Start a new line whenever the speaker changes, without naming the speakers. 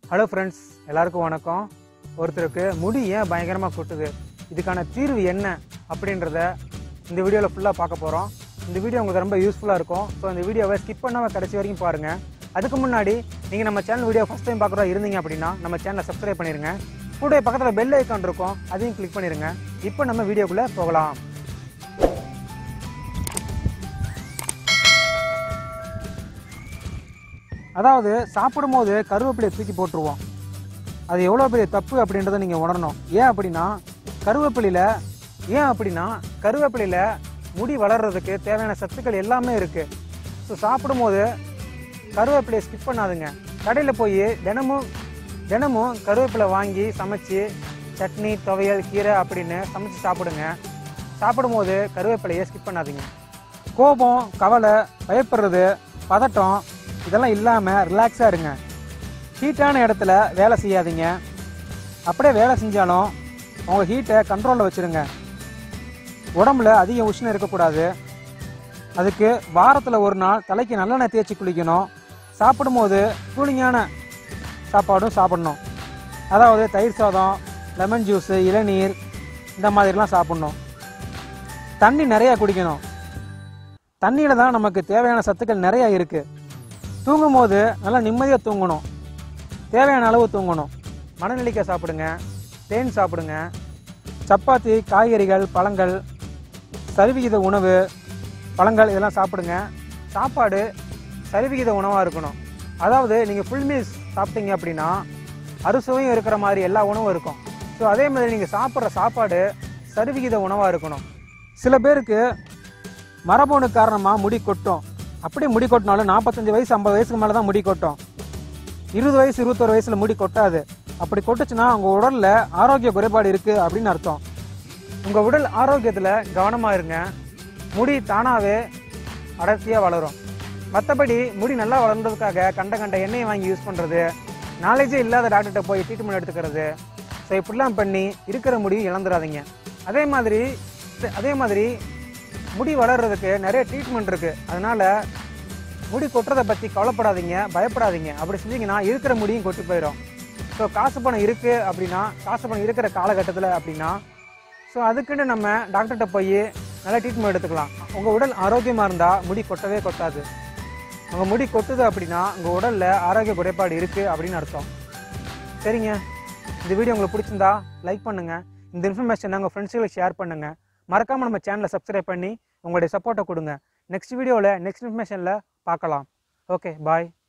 hello friends எல்லாருக்கும் வணக்கம் ஒருத்தருக்கு முடி ஏன் பயங்கரமாக கொட்டுது இதுக்கான தீர்வு என்ன அப்படின்றத இந்த வீடியோவில் ஃபுல்லாக பார்க்க போகிறோம் இந்த வீடியோ உங்களுக்கு ரொம்ப யூஸ்ஃபுல்லாக இருக்கும் ஸோ இந்த வீடியோவை ஸ்கிப் பண்ணாமல் கடைசி வரைக்கும் பாருங்கள் அதுக்கு முன்னாடி நீங்கள் நம்ம சேனல் வீடியோ ஃபஸ்ட் டைம் பார்க்குறதா இருந்தீங்க அப்படின்னா நம்ம சேனலை சப்ஸ்கிரைப் பண்ணிடுங்க கூட பக்கத்தில் பெல் ஐக்கான் இருக்கும் அதையும் கிளிக் பண்ணிடுங்க இப்போ நம்ம வீடியோக்குள்ளே போகலாம் அதாவது சாப்பிடும்போது கருவேப்பிலையை தூக்கி போட்டுருவோம் அது எவ்வளோ பெரிய தப்பு அப்படின்றத நீங்கள் உணரணும் ஏன் அப்படின்னா கருவேப்பிலையில் ஏன் அப்படின்னா கருவேப்பிலையில் முடி வளர்கிறதுக்கு தேவையான சத்துக்கள் எல்லாமே இருக்குது ஸோ சாப்பிடும்போது கருவேப்பிலையை ஸ்கிப் பண்ணாதுங்க கடையில் போய் தினமும் தினமும் கருவேப்பிலை வாங்கி சமைச்சு சட்னி துவையல் கீரை அப்படின்னு சமைச்சு சாப்பிடுங்க சாப்பிடும்போது கருவேப்பிலையை ஸ்கிப் பண்ணாதீங்க கோபம் கவலை பயப்படுறது பதட்டம் இதெல்லாம் இல்லாமல் ரிலாக்ஸாக இருங்க ஹீட்டான இடத்துல வேலை செய்யாதீங்க அப்படியே வேலை செஞ்சாலும் உங்கள் ஹீட்டை கண்ட்ரோலில் வச்சுருங்க உடம்புல அதிக உஷ்ணம் இருக்கக்கூடாது அதுக்கு வாரத்தில் ஒரு நாள் தலைக்கு நல்லெண்ணெய் தேய்ச்சி குளிக்கணும் சாப்பிடும்போது கூலிங்கான சாப்பாடும் சாப்பிடணும் அதாவது தயிர் சாதம் லெமன் ஜூஸு இளநீர் இந்த மாதிரிலாம் சாப்பிடணும் தண்ணி நிறையா குடிக்கணும் தண்ணியில் தான் நமக்கு தேவையான சத்துக்கள் நிறையா இருக்குது தூங்கும் போது நல்லா நிம்மதியாக தூங்கணும் தேவையான அளவு தூங்கணும் மணநெல்லிக்காய் சாப்பிடுங்க தேன் சாப்பிடுங்க சப்பாத்தி காய்கறிகள் பழங்கள் சரிவிகித உணவு பழங்கள் இதெல்லாம் சாப்பிடுங்க சாப்பாடு சரிவிகித உணவாக இருக்கணும் அதாவது நீங்கள் ஃபுல் மீல்ஸ் சாப்பிட்டீங்க அப்படின்னா அறுசுவையும் இருக்கிற மாதிரி எல்லா உணவும் இருக்கும் ஸோ அதே மாதிரி நீங்கள் சாப்பிட்ற சாப்பாடு சரிவிகித உணவாக இருக்கணும் சில பேருக்கு மரபணு காரணமாக முடி கொட்டும் அப்படியே முடி கொட்டினாலும் நாற்பத்தஞ்சு வயசு ஐம்பது வயசுக்கு மேலே தான் முடி கொட்டும் இருபது வயசு இருபத்தொரு வயசுல முடி கொட்டாது அப்படி கொட்டுச்சுன்னா உங்க உடல்ல ஆரோக்கிய குறைபாடு இருக்கு அப்படின்னு அர்த்தம் உங்க உடல் ஆரோக்கியத்துல கவனமா இருங்க முடி தானாவே அடர்த்தியா வளரும் மற்றபடி முடி நல்லா வளர்ந்ததுக்காக கண்ட கண்ட எண்ணெயை வாங்கி யூஸ் பண்றது நாலேஜே இல்லாத டாக்டர்கிட்ட போய் ட்ரீட்மெண்ட் எடுத்துக்கிறது ஸோ இப்படிலாம் பண்ணி இருக்கிற முடி இழந்துடாதீங்க அதே மாதிரி அதே மாதிரி முடி வளர்றதுக்கு நிறைய ட்ரீட்மெண்ட் இருக்கு அதனால முடி கொட்டுறதை பற்றி கவலைப்படாதீங்க பயப்படாதீங்க அப்படி செஞ்சீங்கன்னா இருக்கிற முடியும் கொட்டி போயிடும் ஸோ காசு பணம் இருக்குது அப்படின்னா காசு பணம் இருக்கிற காலகட்டத்தில் அப்படின்னா ஸோ அதுக்குன்னு நம்ம டாக்டர்கிட்ட போய் நல்ல ட்ரீட்மெண்ட் எடுத்துக்கலாம் உங்கள் உடல் ஆரோக்கியமாக இருந்தால் முடி கொட்டவே கொட்டாது உங்கள் முடி கொட்டுது அப்படின்னா உங்கள் உடலில் ஆரோக்கிய குறைபாடு இருக்குது அப்படின்னு அர்த்தம் சரிங்க இந்த வீடியோ உங்களுக்கு பிடிச்சிருந்தா லைக் பண்ணுங்கள் இந்த இன்ஃபர்மேஷனை உங்கள் ஃப்ரெண்ட்ஸுகளுக்கு ஷேர் பண்ணுங்கள் மறக்காமல் நம்ம சேனலை சப்ஸ்கிரைப் பண்ணி உங்களுடைய சப்போர்ட்டை கொடுங்க நெக்ஸ்ட் வீடியோவில் நெக்ஸ்ட் இன்ஃபர்மேஷனில் பார்க்கலாம் ஓகே பாய்